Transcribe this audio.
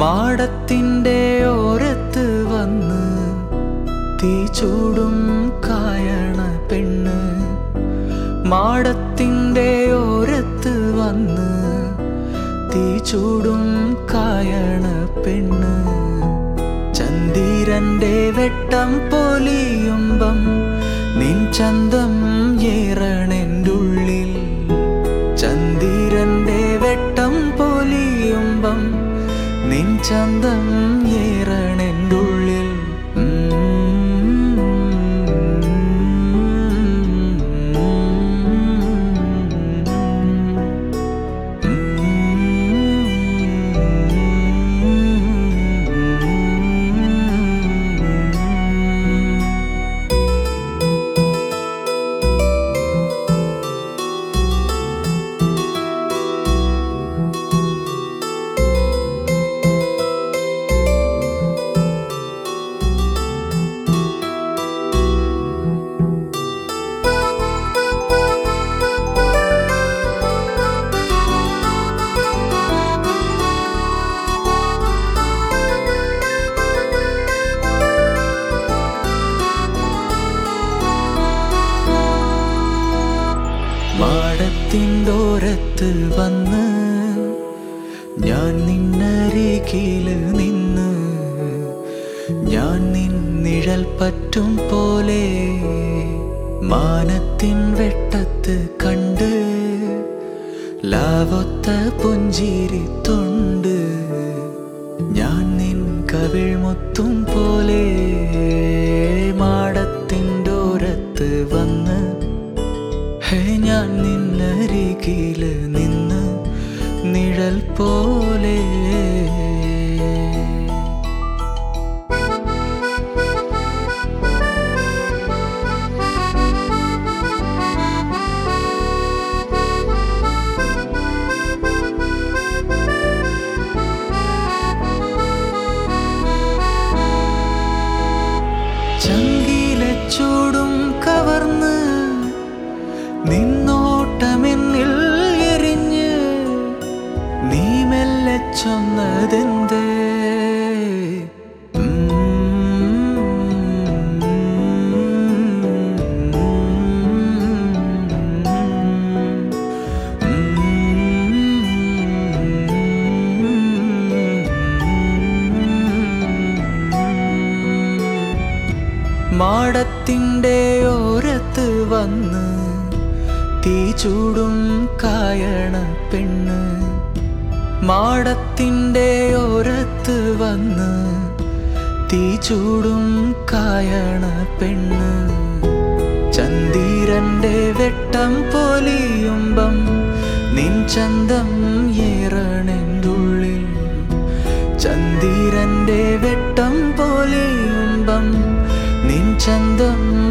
മാടത്തിൻ്റെ ഓരത്ത് വന്ന് തീ ചൂടും കായണ പെണ്ണ് മാടത്തിൻ്റെ ഓരത്ത് വന്ന് തീ ചൂടും കായണ പെണ്ണ് ചന്ദിരന്റെ വെട്ടം പൊലിയുമ്പം നിൻ ചന്തം ഏറണെൻ്റുള്ളിൽ ചന്ദിരന്റെ വെട്ടം പൊലിയുമ്പം നിൻ ചന്തം ഏറണെൻ്റുള്ളിൽ മാടത്തിൻ്റോരത്ത് വന്ന് ഞാൻ നിന്നരികില് നിന്ന് ഞാൻ നിൻ നിഴൽ പറ്റും പോലെ മാനത്തിൻ വെട്ടത്ത് കണ്ട് ലാവൊത്ത പുഞ്ചിരി തൊണ്ട് ഞാൻ നിൻ കവിൾമുത്തും പോലെ മാടത്തിൻ്റോരത്ത് വന്ന് ഹേ ഞാൻ നിന്നരികില് നിന്ന് നിഴൽ പോലെ ചങ്കിലെ ചൂടും കവർന്ന് നിന്നോട്ടമെന്നിൽ എരിഞ്ഞ് നീ മെല്ലെ ചൊന്നതെന്തേ മാടത്തിൻ്റെ ഓരത്ത് വന്ന് തീ ചൂടും കായണ പെണ്ണ് മാടത്തിൻ്റെ ഓരത്ത് വന്ന് തീ ചൂടും കായണ പെണ്ണ് ചന്ദിരന്റെ വെട്ടം പൊലിയുമ്പം നിൻ ചന്തം ഏറണെന്തുള്ളിൽ ചന്ദിരന്റെ വെട്ടം പൊലിയുമ്പം നിൻ ചന്തം